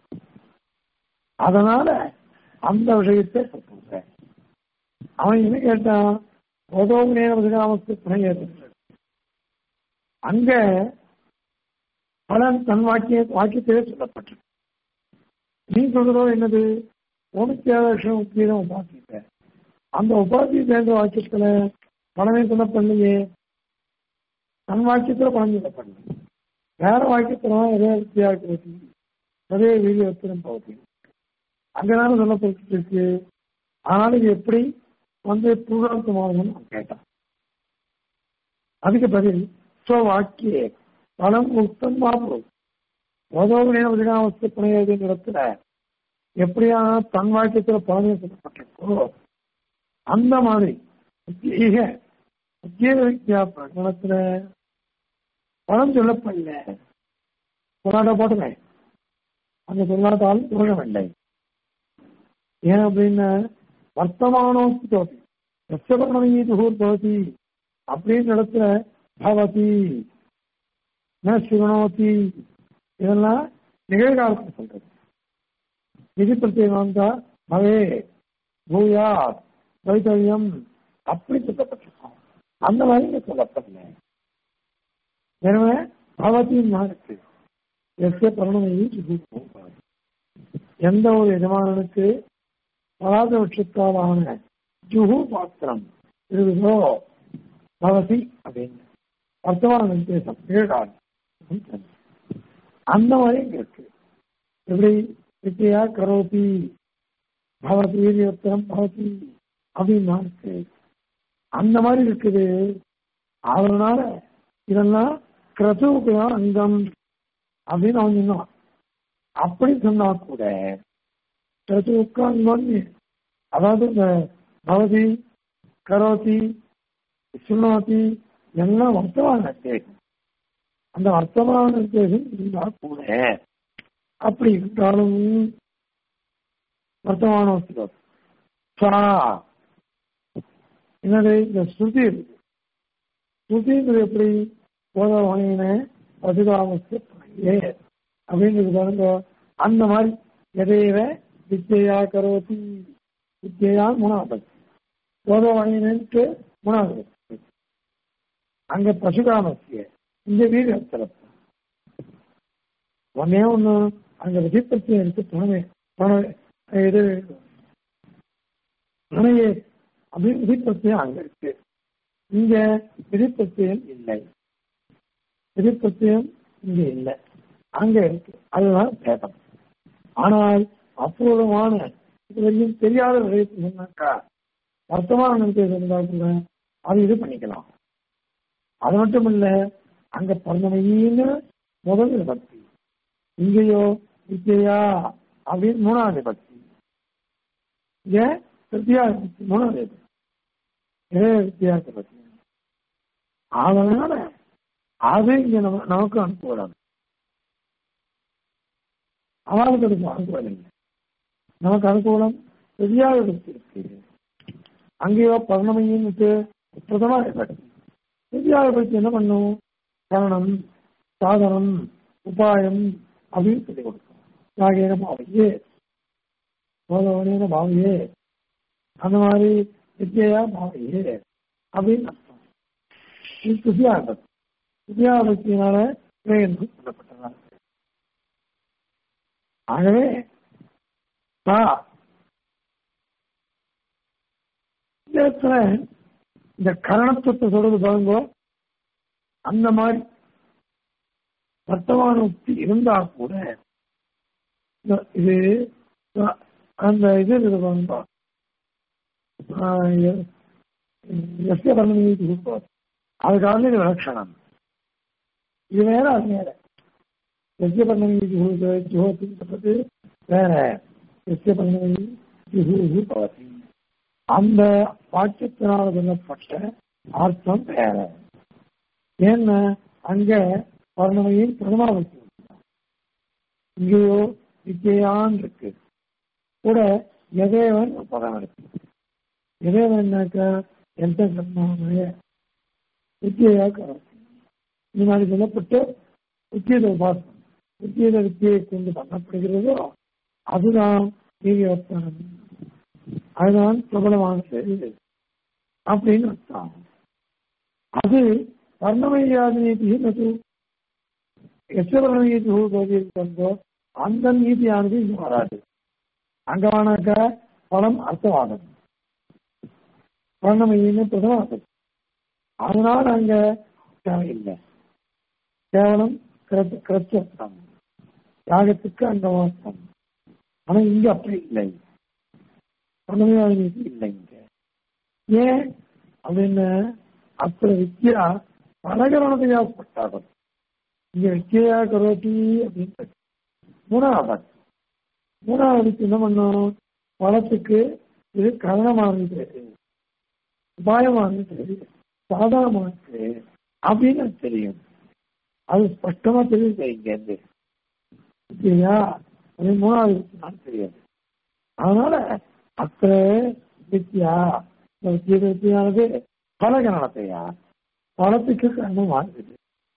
அதனால அந்த விஷயத்தை சொல்றேன் அவன் என்ன கேட்டான் உதவும் நேரமத்து துணை ஏற்படுறது அங்க பலன் தன் வாக்கிய வாக்கியத்திலே சொல்லப்பட்டிருக்கு நீ சொல்றதோ என்னது உனக்கு உத்கீதம் உபாசித்த அந்த உபாசி சேர்ந்த வாக்கியத்துல பலனை சொல்லப்படலையே தன் வாக்கியத்துல பலன் சொல்லப்படல வேற வாக்கியத்துல எதே வித்தியாசம் அதே வீரியத்திலும் போகுது அங்கதான சொல்லப்பட்டு இருக்கு ஆனால் இது எப்படி வந்து பூர்வார்த்தமாகும்னு நான் கேட்டான் அதுக்கு பதில் வாக்கிய பலம் உத்தம் மாபுரம் உதவுகிற விதிகாமத்து புனையது இடத்துல எப்படியான தன் வாக்கியத்துல பலனை சொல்லப்பட்டிருக்கோ அந்த மாதிரி உத்திய உத்திய வித்யா பிரகடனத்துல பலம் சொல்லப்படல போராட்ட போட்டுமே அந்த சொல்லாட்டால் உலகமில்லை ஏன் அப்படின்னா வர்த்தமானோஸ்தி தோதி ரசபரணமீ துகூர் பவதி அப்படின்னு இடத்துல பவதி ந சிவனோதி இதெல்லாம் நிகழ்காலத்தில் சொல்றது விதி பிரத்யேகம் வந்தா பவே பூயா வைத்தவியம் அப்படி சொல்லப்பட்டிருக்கோம் அந்த மாதிரி இங்க சொல்லப்படல எனவே பவத்தின் இருக்கு எஸ்ய பரணமையை எந்த ஒரு எஜமானனுக்கு பராத வட்சத்தாலான ஜுகு பாத்திரம் இருக்குதோ பவதி அப்படின்னு வர்த்தமான நிர்தேசம் ஏழாள் அந்த மாதிரி இங்க இருக்கு எப்படி வித்தியா கரோதி பவதி வீரியத்திரம் பவதி அப்படின்னா இருக்கு அந்த மாதிரி இருக்குது அதனால இதெல்லாம் கிரதுவுக்கு தான் அங்கம் அப்படின்னு அவன் சொன்னான் அப்படி சொன்னா கூட கிரதுவுக்கு அங்கம்னு அதாவது இந்த பவதி கரோதி சுண்ணாதி எல்லாம் வர்த்தமான நிர்தேசம் அந்த வர்த்தமான நிர்தேசம் இருந்தா கூட அப்படி இருந்தாலும் வர்த்தமான என்னது இந்த ஸ்ருதி இருக்கு ஸ்ருதிங்கிறது எப்படி போத வாங்கின பசுதாமஸ்து அப்படிங்கிறது பாருங்க அந்த மாதிரி எதையவ வித்யா கரோதி வித்யா மூணாவது போத வாங்கினு மூணாவது அங்க பசுகாமஸ்திய இந்த வீடு சிறப்பு ஒன்னே ஒண்ணு அங்க விதிப்பத்தியம் இருக்கு துணை துணை இது துணையே அப்படின்னு விதிப்பத்தியம் அங்க இருக்கு இங்க விதிப்பத்தியம் இல்லை விதிப்பத்தியம் இங்க இல்லை அங்க இருக்கு அதுதான் பேதம் ஆனால் அபூர்வமான இதுவரையும் தெரியாத விஷயத்தை சொன்னாக்கா வர்த்தமான நிறுத்தம் இருந்தா கூட அது இது பண்ணிக்கலாம் அது மட்டும் இல்ல அங்க பிறந்தமையின்னு முதல் விபக்தி இங்கேயோ வித்யா அப்படின்னு மூணாவது விபக்தி இங்க திருத்தியா விபக்தி மூணாவது விபக்தி இதே வித்தியாச பத்தி அதனால அது இங்க நம்ம நமக்கு அனுப்புவிடாது அவளுக்கு அதுக்கு அனுப்புவல் இல்லை நமக்கு அனுகூலம் பெரியாக இருக்கு அங்கேயோ பௌர்ணமின்னுட்டு பிரதமா இருக்கு பெரியாக பற்றி என்ன பண்ணும் கரணம் சாதனம் உபாயம் அப்படின்னு சொல்லி கொடுக்கும் யாகேன பாவையே போதவனேன பாவையே அந்த மாதிரி வித்யா பாவையே அப்படின்னு அர்த்தம் இது துதியாகத் துதியாகத்தினால என்று சொல்லப்பட்டதாக ஆகவே தா இந்த இடத்துல இந்த கரணத்துவத்தை சொல்றது பாருங்க அந்த மாதிரி வர்த்தமான உக்தி இருந்தா கூட இந்த- இது அந்த இது இருக்குது பாருங்க எஸ்ய பண்ணி அதுக்காக இது விலட்சணம் இது வேற அது வேற எஸ்ய பண்ணி ஜோதின்றது வேற எஸ்ய பண்ணி ஜுஹூஹு பவதி அந்த வாக்கியத்தினால் சொல்லப்பட்ட அர்த்தம் வேற ஏன்னா அங்க வர்ணமையின் பிரதமாவத்தி இங்கேயோ விஜயான் இருக்கு கூட எதேவன் ஒரு பதம் இருக்கு எதேவன்னாக்க எந்த கர்மாவே வித்தியா இந்த மாதிரி சொல்லப்பட்டு வித்தியத உபாசனம் வித்தியத வித்தியை கொண்டு பண்ணப்படுகிறதோ அதுதான் வீரியவர்த்தனம் அதுதான் பிரபலமானது அப்படின்னு அர்த்தம் அது வர்ணமய்யாதி நீதி அது எச்சவர்ணீதி இருந்தோ அந்த நீதியானது இங்க வராது அங்க வேணாக்க பலம் அர்த்தவாதம் வர்ணமையின்னு பிரதமாகும் அதனால அங்க தேவையில்லை கேவலம் கிரச்சம் யாகத்துக்கு அங்க வாசம் ஆனா இங்க அப்படி இல்லை வர்ணமையாதி நீதி இல்லை இங்க ஏன் அப்படின்னு அப்புறம் வித்யா பலகரணத்தையாப்பட்டாகும் இங்க வித்யா கரோட்டி அப்படின்னு மூணாவது மூணாவதுக்கு என்ன பண்ணும் பலத்துக்கு இது கரணமானது உபாயமானது சாதாரணமானது அப்படின்னு எனக்கு தெரியும் அது ஸ்பஷ்டமா தெரியுது இங்க இருந்து இல்லையா அது மூணாவது நான் தெரியாது அதனால அத்த வித்யா இந்த வித்திய வித்தியானது பலகரணத்தையா பலத்துக்கு கரணமானது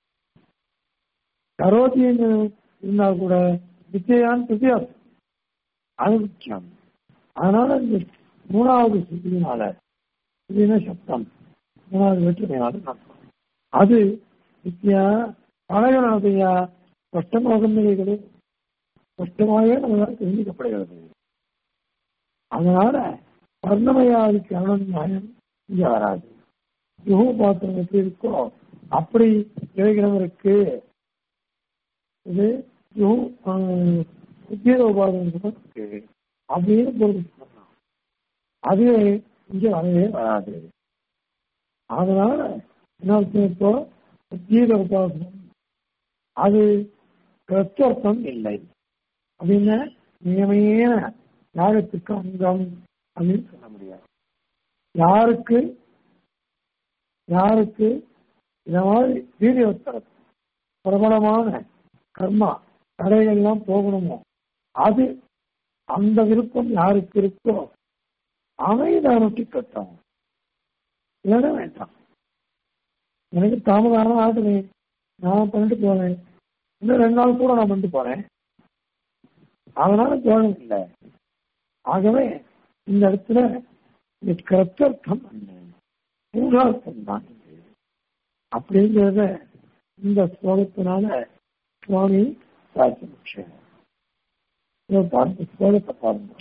கரோத்தின்னு இருந்தால் கூட வித்தியான் வித்தியாசம் அது முக்கியம் அதனால இந்த மூணாவது சுத்தினால இதுனா சப்தம் மூணாவது வெற்றுமையால நஷ்டம் அது வித்யா பலகரணத்தையா ஸ்பஷ்டமாக நிலைகளே ஸ்பஷ்டமாக நம்மளால் தெரிவிக்கப்படுகிறது அதனால வர்ணமயாதி கரணம் நியாயம் இங்க வராது யுக பாத்திரம் எப்படி இருக்கோ அப்படி இவைகளும் இருக்கு இது உத்தியோக உபாதம் இருக்கு அப்படின்னு பொருள் சொன்னான் அது இங்க வரவே வராது அதனால என்ன அர்த்தம் இப்போ உத்தியோக உபாசனம் அது கிருத்தர்த்தம் இல்லை அப்படின்னு நியமையான யாகத்துக்கு அங்கம் அப்படின்னு சொல்ல முடியாது யாருக்கு யாருக்கு இந்த மாதிரி வீரியத்தரம் பிரபலமான கர்மா தடைகள்லாம் போகணுமோ அது அந்த விருப்பம் யாருக்கு இருக்கோ அவன் இதை நோக்கி கட்டும் இல்லைன்னா வேண்டாம் எனக்கு தாமதம் ஆகுது நான் பண்ணிட்டு போறேன் இன்னும் ரெண்டு நாள் கூட நான் பண்ணிட்டு போறேன் அதனால தோணும் இல்லை ஆகவே இந்த இடத்துல இந்த கிரத்தர்த்தம் மூலார்த்தம் தான் இது. அப்படிங்கிறத இந்த ஸ்லோகத்தினால சுவாமி சாட்சி முடிச்சார் இதை பார்த்து ஸ்லோகத்தை பாருங்க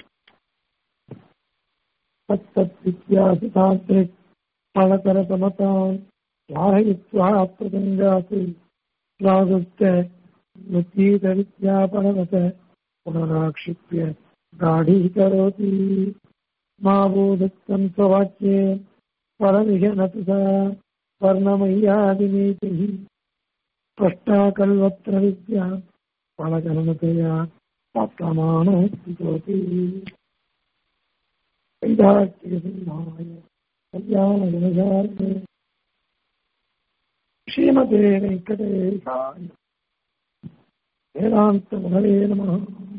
தத்தத் வித்யாசிதாந்திரிக் பலதரசமதாம் யாரயித்வா பிரசங்காசு ஸ்லாகுஸ்த யுத்தீத வித்யாபரவத புனராक्षिप्य गाढीकरोति मा बोधत्वं स्ववाक्ये परमिह न तु सा वर्णमय्यादिनीतिः स्पष्टा कल्वत्र विद्या फलकरणतया प्राप्यमाणोऽस्ति वैदार्थिकसिंहाय कल्याणगुणशार्थे श्रीमते वेङ्कटेशाय वेदान्तमहरे नमः